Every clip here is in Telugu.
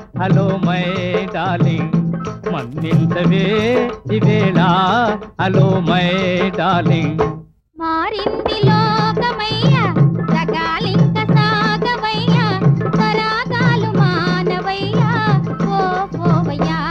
హలో మై డార్లింగ్ మన్నించవే ఇవేళ హలో మై డార్లింగ్ మారింది లోకమయ్య సగాలింక సాగవయ్య సరాగాలు మానవయ్య ఓ పోవయ్యా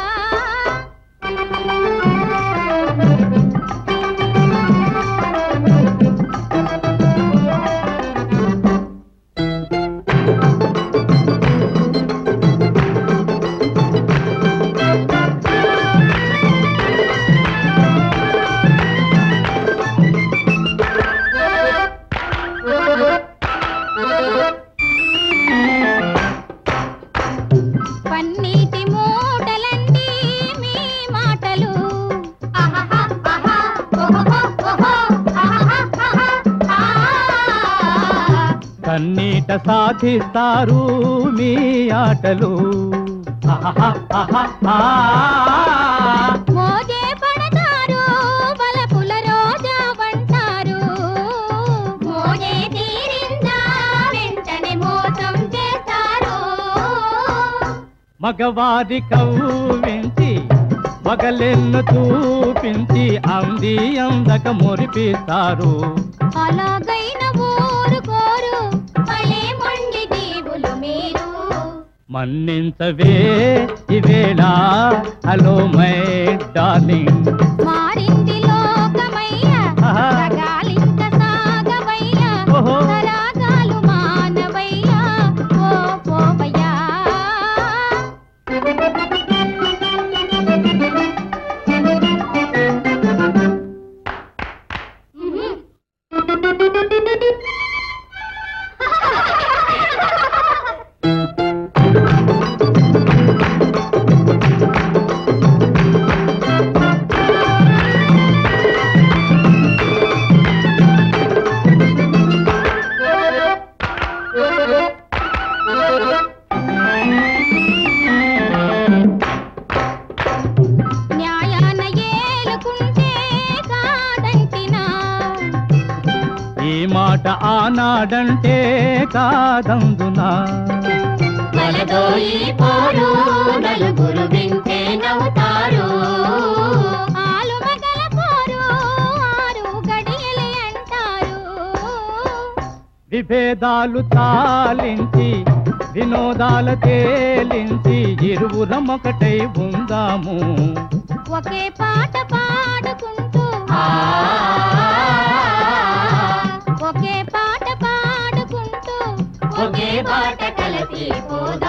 పన్నీటి మూటలండి మీ మాటలు కన్నీట సాధిస్తారు మీ ఆటలు ఆహాహాహాహా. మోజే పడతారు బలపుల రోజా వంటారు మోజే తీరిందా వెంటనే మోసం చేస్తారు మగవారి కవ్వించి మగలెన్ను చూపించి అంది అందక మురిపిస్తారు అలాగైన ఊరుకోరు భలే మొండి దీవులు మీరు మన్నించవే ఇవేళ హలో మై డార్లింగ్ మారింది లోకమయ్య ఆహా. సగాలింక సాగవయ్య ఓహో. సరాగాలు మానవయ్య ఓ పోవయ్యా న్యాయాన ఏలుకుంటే కాదంటినా ఈ మాట ఆనాడంటే కాదందునా వలదోయి పోరు నలుగురు వింటే నవ్వుతారు ఆలు మగల పోరు ఆరు గడియలే అంటారు విభేదాలు తాలించి వినోదాల తేలించి ఇరువురం ఒకటై ఉందాము ఒకే పాట పాడుకుంటూ ఒకే పాట పాడుకుంటూ ఒకే పాట కలిసి పోదాం